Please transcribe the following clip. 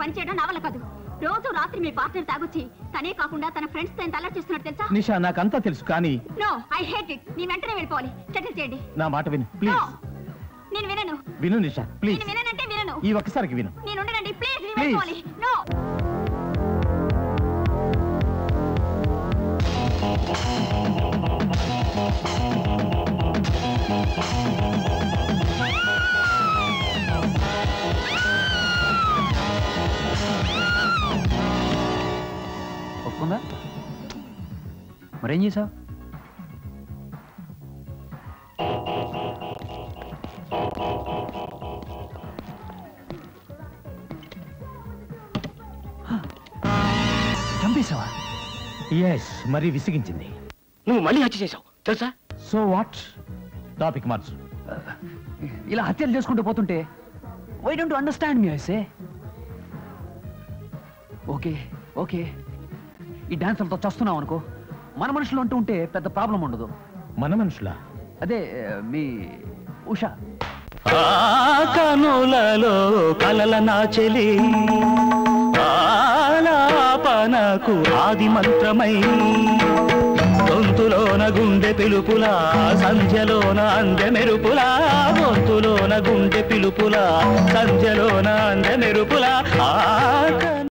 పనిచేయడం నా వల్ల కాదు రోజు రాత్రి మీ పార్ట్నర్ తాగొచ్చి తనే కాకుండా తన ఫ్రెండ్స్ తో ఎంత అల్లరి చేస్తున్నట్టు తెలుసా నిషా నాకంతా తెలుసు కానీ నో ఐ హేట్ ఇట్ నీ వెంటనే వెళ్ళిపోవాలి సెటిల్ చేయండి నా మాట విను నో ప్లీజ్ నేను వినను విను నిషా ప్లీజ్ నేను విననంటే వినను ఈ ఒక్కసారికి విను నేను ఉండనండి ప్లీజ్ నేను Please. వెళ్ళిపోవాలి నో ఒప్పుకుందా మరేం చేసావు చంపేశావా ఎస్ మరీ విసిగించింది నువ్వు మళ్ళీ హత్య చేశావు తెలుసా సో వాట్ టాపిక్ మార్చు ఇలా హత్యలు చేసుకుంటూ పోతుంటే వై డోంట్ అండర్స్టాండ్ మీ ఐసే ఓకే ఓకే ఈ డాన్సర్తో చస్తున్నావు అనుకో మన మనుషులు అంటూ ఉంటే పెద్ద ప్రాబ్లం ఉండదు మన మనుషులా అదే మీ ఉషా కనులలో కలల నాచెలి ఆలాపనకు ఆది మంత్రమై గొంతులోన గుండె పిలుపులా సంధ్యలోన అందె మెరుపులా గొంతులోన గుండె పిలుపులా సంధ్యలోన అందె మెరుపులా ఆ